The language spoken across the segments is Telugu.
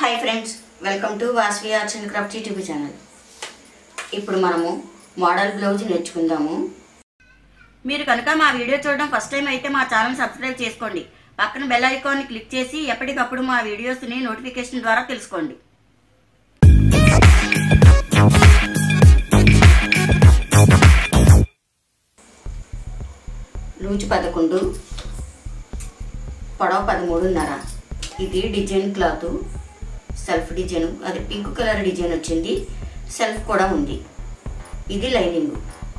hi friends welcome to Vasavi arts and craft YouTube channel ఇప్పుడు మనము మోడల్ బ్లౌజ్ నేర్చుకుందాము మీరు కనుక మా వీడియో చూడడం ఫస్ట్ టైం అయితే మా ఛానల్ సబ్స్క్రైబ్ చేసుకోండి పక్కన బెల్ ఐకాన్ని క్లిక్ చేసి ఎప్పటికప్పుడు మా వీడియోస్ని నోటిఫికేషన్ ద్వారా తెలుసుకోండి లూజు పదకొండు పొడవ పదమూడున్నర ఇది డిజైన్ క్లాత్ సెల్ఫ్ డిజైన్ అది పింక్ కలర్ డిజైన్ వచ్చింది సెల్ఫ్ కూడా ఉంది ఇది లైనింగ్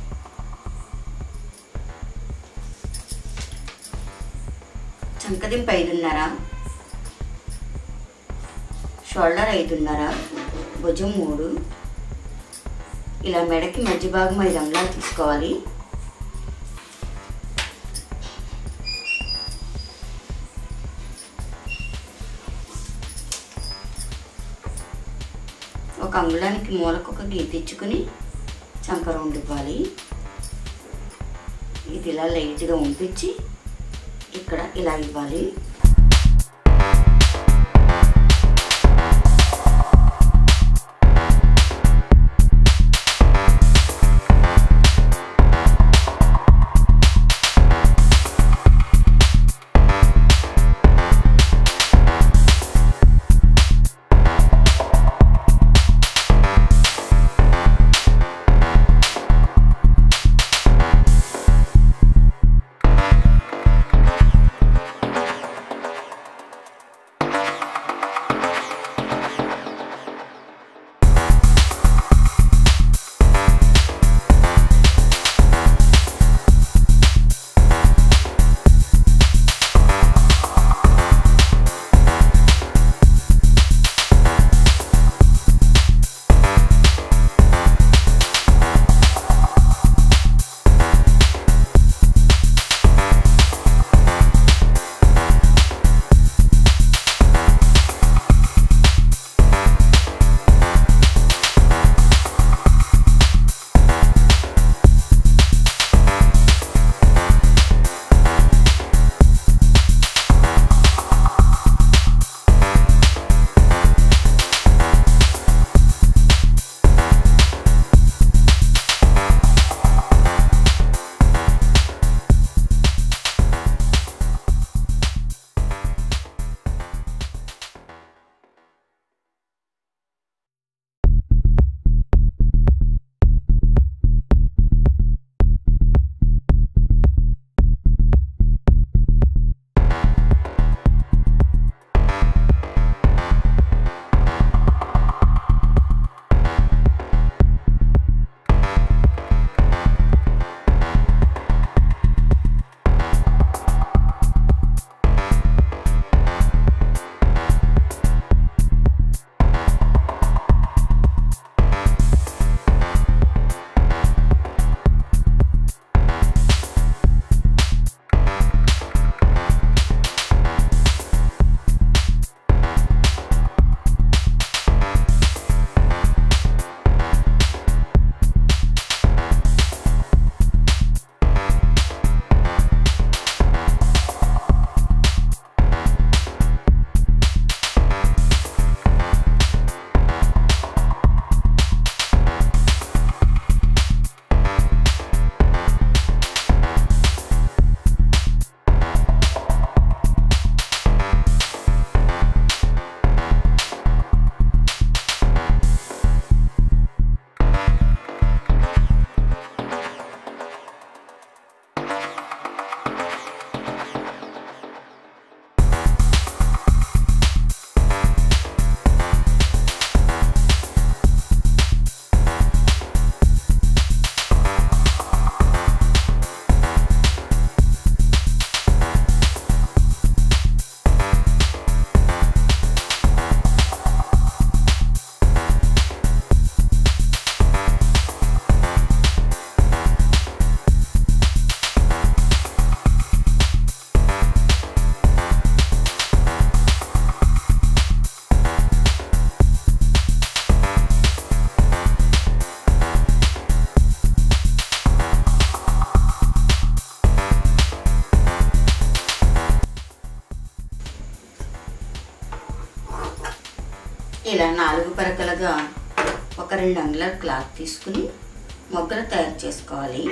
చంకదింపు ఐదున్నర షోల్డర్ ఐదున్నర భుజం మూడు ఇలా మెడకి మధ్య భాగం ఐదు అంగుళాలు తీసుకోవాలి ఒక అంగుళానికి మూలకు ఒక గీతిచ్చుకుని చంక రౌండ్ ఇవ్వాలి ఇది ఇలా లైట్గా ఉంపించి ఇక్కడ ఇలా ఇవ్వాలి ఇలా నాలుగు పరకలుగా ఒక రెండు అంగుళాల క్లాత్ తీసుకుని మొగ్గలు తయారు చేసుకోవాలి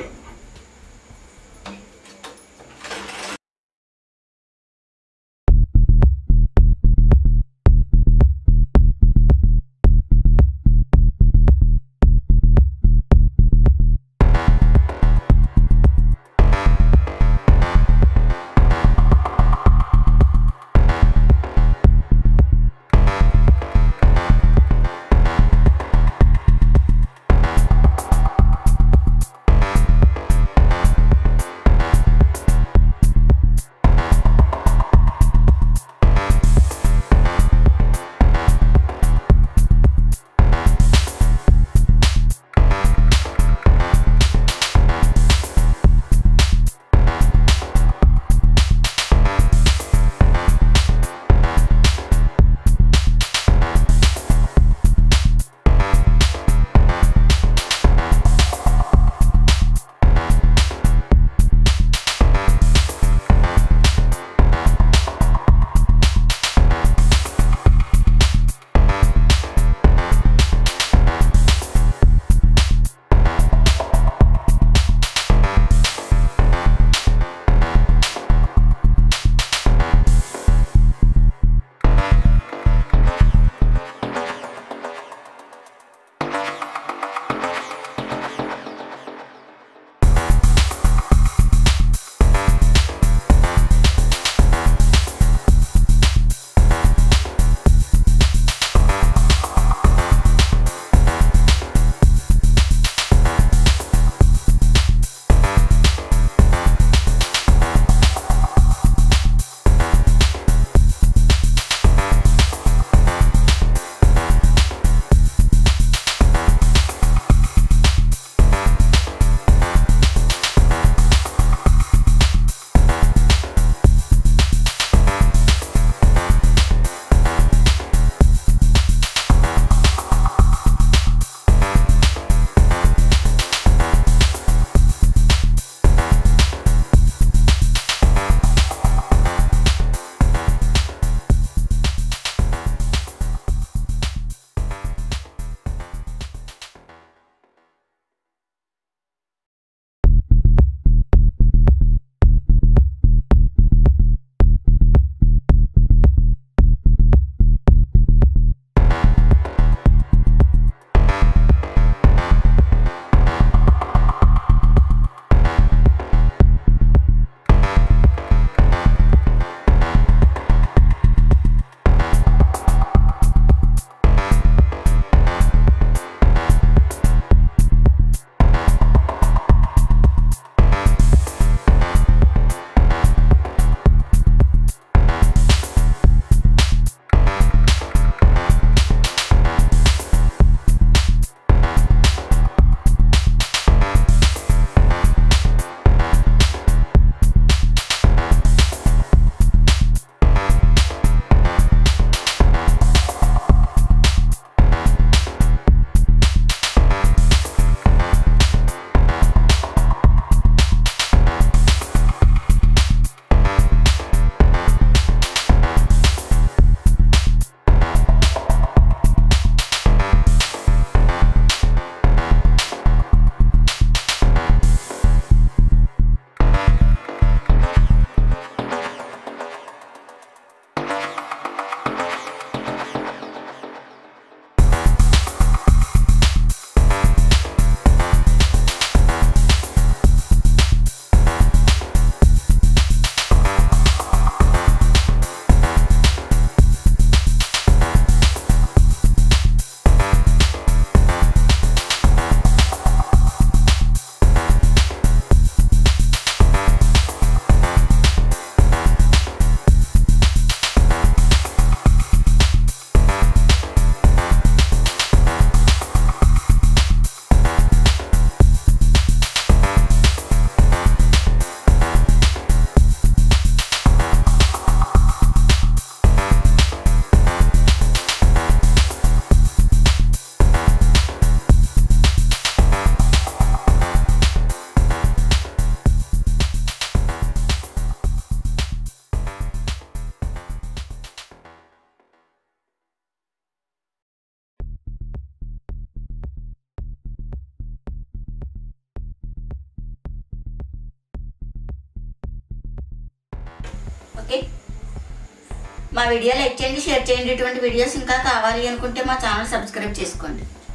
ఓకే మా వీడియో లైక్ చేయండి షేర్ చేయండి ఇటువంటి వీడియోస్ ఇంకా కావాలి అనుకుంటే మా ఛానల్ సబ్స్క్రైబ్ చేసుకోండి